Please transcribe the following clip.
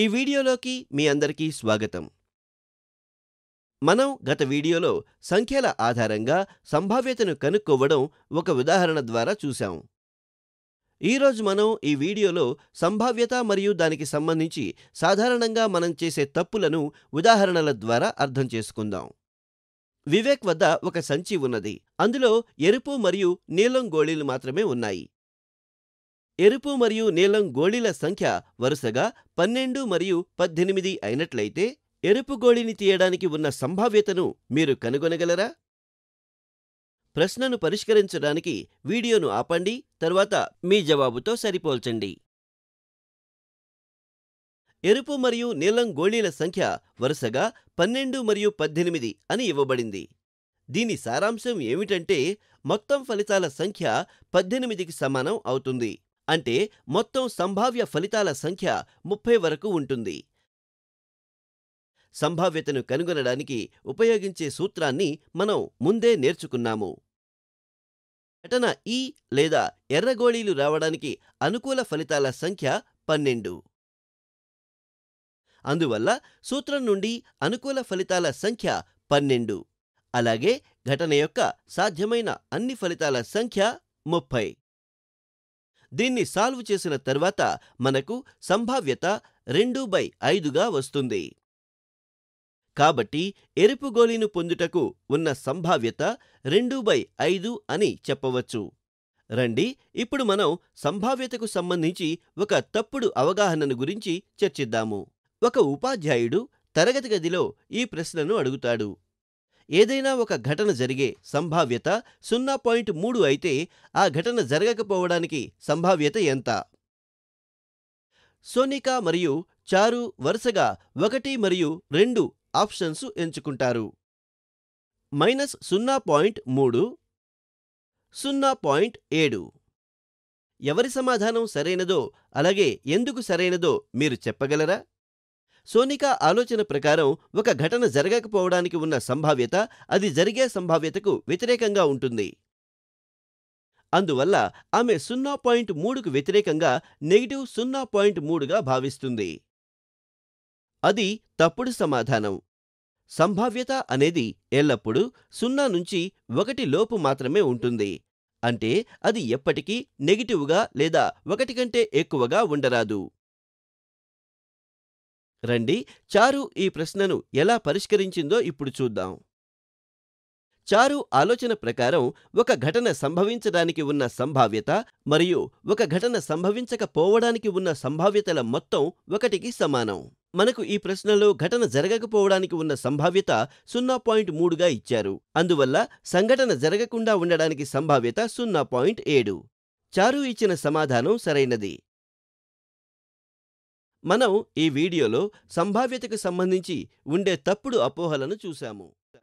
ఈ వీడియోలోకి మీ అందరికీ స్వాగతం మనం గత వీడియోలో సంఖ్యల ఆధారంగా సంభావ్యతను కనుక్కోవడం ఒక ఉదాహరణ ద్వారా చూశాం ఈరోజు మనం ఈ వీడియోలో సంభావ్యత మరియు దానికి సంబంధించి సాధారణంగా మనం చేసే తప్పులను ఉదాహరణల ద్వారా అర్థం చేసుకుందాం వివేక్ వద్ద ఒక సంచి ఉన్నది అందులో ఎరుపు మరియు నీలం గోళీలు మాత్రమే ఉన్నాయి ఎరుపు మరియు నీలం గోళీల సంఖ్య వరుసగా పన్నెండు మరియు పద్దెనిమిది అయినట్లయితే ఎరుపు గోళీని తీయడానికి ఉన్న సంభావ్యతను మీరు కనుగొనగలరా ప్రశ్నను పరిష్కరించడానికి వీడియోను ఆపండి తరువాత మీ జవాబుతో సరిపోల్చండి ఎరుపు మరియు నీలం గోళీల సంఖ్య వరుసగా పన్నెండు మరియు పద్దెనిమిది అని ఇవ్వబడింది దీని సారాంశం ఏమిటంటే మొత్తం ఫలితాల సంఖ్య పద్దెనిమిదికి సమానం అవుతుంది అంటే మొత్తం సంభావ్య ఫలితాల సంఖ్య ముప్పై వరకు ఉంటుంది సంభావ్యతను కనుగొనడానికి ఉపయోగించే సూత్రాన్ని మనం ముందే నేర్చుకున్నాము ఘటన ఈ లేదా ఎర్రగోళీలు రావడానికి అనుకూల ఫలితాల సంఖ్య పన్నెండు అందువల్ల సూత్రం నుండి అనుకూల ఫలితాల సంఖ్య పన్నెండు అలాగే ఘటన యొక్క సాధ్యమైన అన్ని ఫలితాల సంఖ్య ముప్పై దీన్ని సాల్వ్ చేసిన తర్వాత మనకు సంభావ్యత రెండు బై ఐదుగా వస్తుంది కాబట్టి ఎరుపు గోళీను పొందుటకు ఉన్న సంభావ్యత రెండు బై ఐదు అని చెప్పవచ్చు రండి ఇప్పుడు మనం సంభావ్యతకు సంబంధించి ఒక తప్పుడు అవగాహనను గురించి చర్చిద్దాము ఒక ఉపాధ్యాయుడు తరగతి గదిలో ఈ ప్రశ్నను అడుగుతాడు ఏదైనా ఒక ఘటన జరిగే సంభావ్యత సున్నా పాయింట్ మూడు అయితే ఆ ఘటన జరగకపోవడానికి సంభావ్యత ఎంత సోనిక మరియు చారు వరుసగా ఒకటి మరియు రెండు ఆప్షన్స్ ఎంచుకుంటారు మైనస్ సున్నా పాయింట్ మూడు సున్నా పాయింట్ ఏడు ఎవరి సమాధానం సరైనదో అలాగే ఎందుకు సరైనదో మీరు చెప్పగలరా సోనిక ఆలోచన ప్రకారం ఒక ఘటన జరగకపోవడానికి ఉన్న సంభావ్యత అది జరిగే సంభావ్యతకు వ్యతిరేకంగా ఉంటుంది అందువల్ల ఆమె సున్నా పాయింట్ మూడుకు వ్యతిరేకంగా నెగిటివ్ సున్నా పాయింట్ మూడుగా భావిస్తుంది అది తప్పుడు సమాధానం సంభావ్యత అనేది ఎల్లప్పుడూ సున్నా నుంచి ఒకటి లోపు మాత్రమే ఉంటుంది అంటే అది ఎప్పటికీ నెగిటివ్గా లేదా ఒకటి కంటే ఎక్కువగా ఉండరాదు రండి చారు ఈ ప్రశ్నను ఎలా పరిష్కరించిందో ఇప్పుడు చూద్దాం చారు ఆలోచన ప్రకారం ఒక ఘటన సంభవించడానికి ఉన్న సంభావ్యత మరియు ఒక ఘటన సంభవించకపోవడానికి ఉన్న సంభావ్యతల మొత్తం ఒకటికి సమానం మనకు ఈ ప్రశ్నలో ఘటన జరగకపోవడానికి ఉన్న సంభావ్యత సున్నా పాయింట్ మూడుగా ఇచ్చారు అందువల్ల సంఘటన జరగకుండా ఉండడానికి సంభావ్యత సున్నా పాయింట్ ఏడు చారు ఇచ్చిన సమాధానం సరైనది మనం ఈ వీడియోలో సంభావ్యతకు సంబంధించి ఉండే తప్పుడు అపోహలను చూశాము